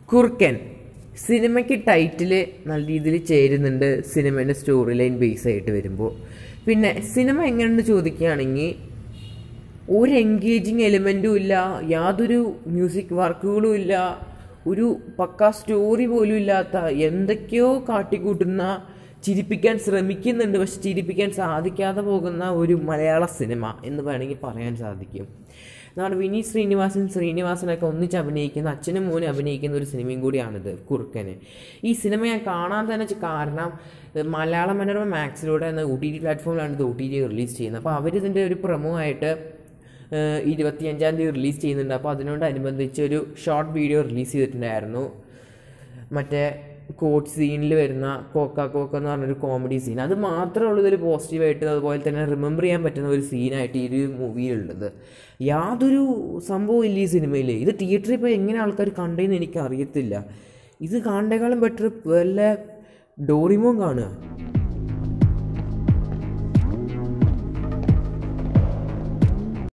കുറുക്കൻ സിനിമയ്ക്ക് ടൈറ്റിൽ നല്ല രീതിയിൽ ചേരുന്നുണ്ട് സിനിമേൻ്റെ സ്റ്റോറി ലൈൻ ബേസ് ആയിട്ട് വരുമ്പോൾ പിന്നെ സിനിമ എങ്ങനെയെന്ന് ചോദിക്കുകയാണെങ്കിൽ ഒരു എൻഗേജിങ് എലിമെൻറ്റും ഇല്ല യാതൊരു മ്യൂസിക് വർക്കുകളും ഇല്ല ഒരു പക്ക സ്റ്റോറി പോലും ഇല്ലാത്ത എന്തൊക്കെയോ കാട്ടിക്കൂട്ടുന്ന ചിരിപ്പിക്കാൻ ശ്രമിക്കുന്നുണ്ട് പക്ഷെ ചിരിപ്പിക്കാൻ സാധിക്കാതെ പോകുന്ന ഒരു മലയാള സിനിമ എന്ന് വേണമെങ്കിൽ പറയാൻ സാധിക്കും നമ്മുടെ വിനീത് ശ്രീനിവാസൻ ശ്രീനിവാസനൊക്കെ ഒന്നിച്ച് അഭിനയിക്കുന്ന അച്ഛനും മോനും അഭിനയിക്കുന്ന ഒരു സിനിമയും കൂടിയാണിത് കുറുക്കന് ഈ സിനിമ ഞാൻ കാണാൻ തന്നെ ചെ- കാരണം ഏഹ്, മലയാള മനോരമ മാക്സിലൂടെ എന്ന ഒ ടി ടി പ്ലാറ്റ്ഫോമിലാണ് ഇത് ഒ ടി ടി റിലീസ് ചെയ്യുന്നത് അപ്പോൾ അവരിതിൻ്റെ ഒരു പ്രൊമോ ആയിട്ട് ഏഹ്, ഇരുപത്തിയഞ്ചാം തീയതി റിലീസ് ചെയ്യുന്നുണ്ട് അപ്പോൾ അതിനോടനുബന്ധിച്ച് ഒരു ഷോർട്ട് വീഡിയോ റിലീസ് ചെയ്തിട്ടുണ്ടായിരുന്നു മറ്റേ കോട്ട് സീനിൽ വരുന്ന കോക്ക കോക്ക എന്ന് പറഞ്ഞൊരു കോമഡി സീൻ അത് മാത്രമേ ഉള്ളൂ ഇതിൽ പോസിറ്റീവായിട്ട് അതുപോലെ തന്നെ റിമെമ്പർ ചെയ്യാൻ പറ്റുന്ന ഒരു സീനായിട്ട് ഈ ഒരു മൂവിയിലുള്ളത് യാതൊരു സംഭവം ഇല്ല ഈ സിനിമയിൽ ഇത് തിയേറ്ററിൽ ഇപ്പോൾ എങ്ങനെ ആൾക്കാർ കണ്ടതെന്ന് എനിക്ക് അറിയത്തില്ല ഇത് കാണേക്കാളും ബെറ്റർ വല്ല ഡോറിമോൻ കാണുക